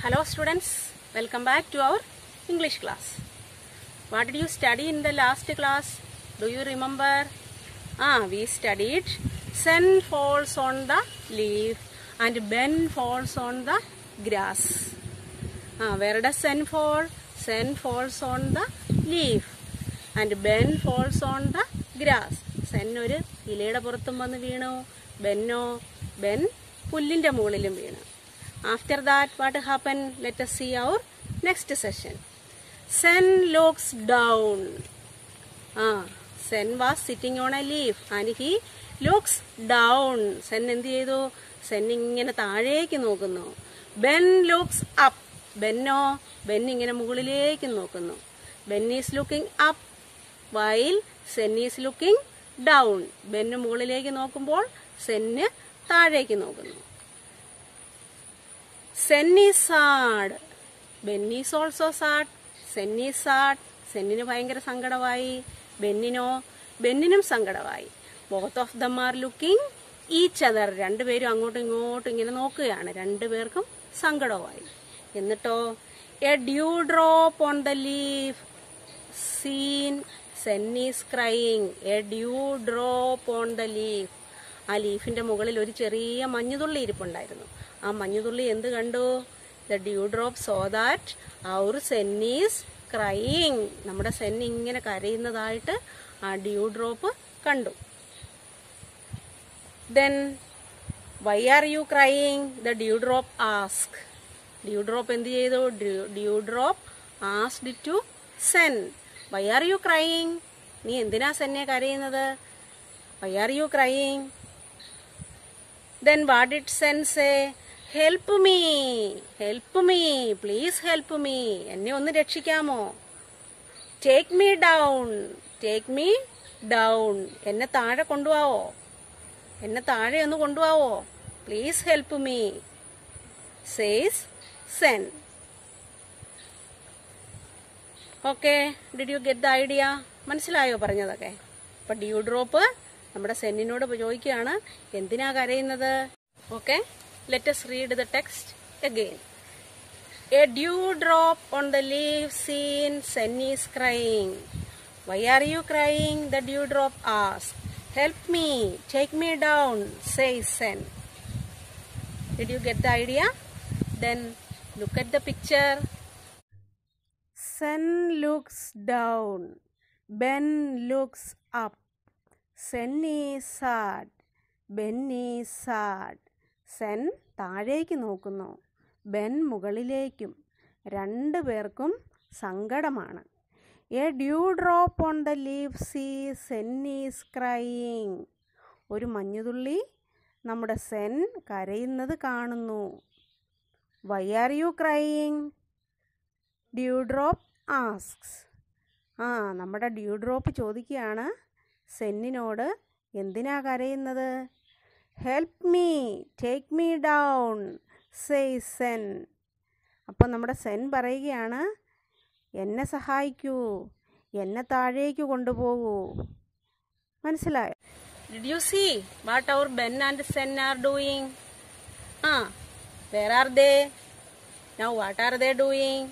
Hello students, welcome back to our English class. What did you study in the last class? Do you remember? Ah, we studied sun falls on the leaf and Ben falls on the grass. Ah, where does sun fall? Sun falls on the leaf and Ben falls on the grass. സൻ ഒരു ഇലയുടെ പുറത്തും വന്ന് വീണു ബെന്നോ Ben പുല്ലിന്റെ മുകളിലും വീണു after that what happen let us see our next session sun looks down ആ sun was sitting on a leaf and he looks down sun എന്ത് ചെയ്തു സെൻ ഇങ്ങനെ താഴേക്ക് നോക്കുന്നു ബെൻ ലുക്സ് അപ്പ് ബെന്നോ ബെൻ ഇങ്ങനെ മുകളിലേക്ക് നോക്കുന്നു Ben is looking up while sun is looking down ബെന്ന് മുകളിലേക്ക് നോക്കുമ്പോൾ സെന്ന് താഴേക്ക് നോക്കുന്നു sun is sad Ben is also sad sun is sad സെന്നിന് ഭയങ്കര സങ്കടമായി ബെന്നിനോ ബെന്നിനും സങ്കടമായി both of them are looking each other രണ്ടുപേരും അങ്ങോട്ടും ഇങ്ങോട്ടും ഇങ്ങനെ നോക്കുകയാണ് രണ്ടുപേർക്കും സങ്കടമായി എന്നിട്ടോ a dew drop on the leaf seen sun is crying a dew drop on the leaf ആ ലീഫിന്റെ മുകളിൽ ഒരു ചെറിയ മഞ്ഞുതുള്ളി ഇരിപ്പുണ്ടായിരുന്നു ആ മഞ്ഞുതുള്ളി എന്ത് കണ്ടു the dew drop so that our sun is crying നമ്മുടെ സെൻ ഇങ്ങനെ കരയുന്നതായിട്ട് ആ ഡ്യൂ ഡ്രോപ്പ് കണ്ടു then why are you crying the dew drop ask dew drop എന്ത് ചെയ്തു dew drop asked to sun why are you crying നീ എന്തിനാ സെന്നെ കരയുന്നത് why are you crying then what it sun say help me help me please help me എന്നെ ഒന്ന് രക്ഷിക്കാമോ take me down take me down എന്നെ താഴെ കൊണ്ടുപോവോ എന്നെ താഴെ ഒന്ന് കൊണ്ടുപോവോ please help me says sun okay did you get the idea മനസ്സിലായോ പറഞ്ഞതൊക്കെ അപ്പൊ ഡ്യൂ ഡ്രോപ്പ് നമ്മുടെ സെന്നിനോട് ചോദിക്കുകയാണ് എന്തിനാ കരയുന്നത് okay let's read the text again a dew drop on the leaf seen sun is crying why are you crying the dew drop as help me take me down say sun did you get the idea then look at the picture Sun looks down. Ben looks up. Sen is sad. Ben is sad. Sun താഴേക്ക് നോക്കുന്നു Ben മുകളിലേക്കും രണ്ടു പേർക്കും സങ്കടമാണ് a dew drop on the leaf see sun is crying ഒരു മഞ്ഞുതുള്ളി നമ്മുടെ sun കരയുന്നത് കാണുന്നു why are you crying dew drop asks ആ നമ്മുടെ ഡ്യൂ ഡ്രോപ്പ് ചോദിക്കുകയാണ് സെന്നിനോട് എന്തിനാ കരയുന്നത് help me take me down say sun അപ്പം നമ്മുടെ സെൻ പറയുകയാണ് എന്നെ സഹായിക്കൂ എന്നെ താഴേക്ക് കൊണ്ടുപോകൂ മനസ്സിലായോ ഡിഡ് യു സീ വാട്ട് അവർ Ben and sun are doing ആ where are they now what are they doing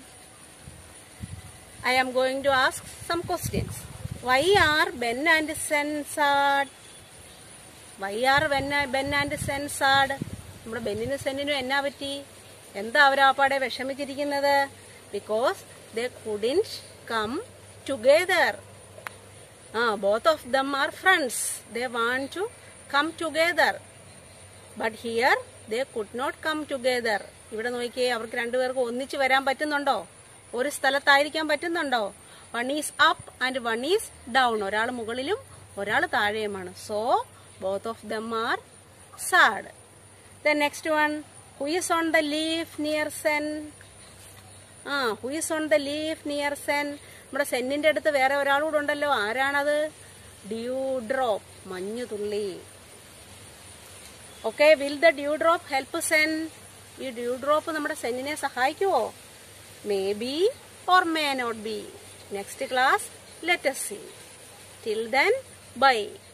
I am going to ask some questions. Why are Ben and Sen sad? Why are Ben, ben and Sen sad? നമ്മുടെ ബെന്നിനും സെന്നിനും എന്നാ പറ്റി എന്താ അവരാപ്പാടെ വിഷമിച്ചിരിക്കുന്നത് because they couldn't come together ആ both of them are friends they want to come together but here they could not come together ഇവിടെ നോക്കിയേ അവർക്ക് രണ്ടുപേർക്കും ഒന്നിച്ച് വരാൻ പറ്റുന്നുണ്ടോ ഒരു സ്ഥലത്തായിരിക്കാൻ പറ്റുന്നുണ്ടോ one is up and one is down ഒരാൾ മുകളിലും ഒരാൾ താഴെയുമാണ് so both of them are sad the next one who is on the leaf near sun ആ who is on the leaf near sun നമ്മുടെ സെന്നിന്റെ അടുത്ത് വേറെ ഒരാളൂടെ ഉണ്ടല്ലോ ആരാണത് ഡ്യൂ ഡ്രോപ്പ് മഞ്ഞു തുള്ളി okay will the dew drop help sun ഈ ഡ്യൂ ഡ്രോപ്പ് നമ്മുടെ സെന്നിനെ സഹായിക്കുവോ may be or may not be. Next class, let us see. Till then, bye.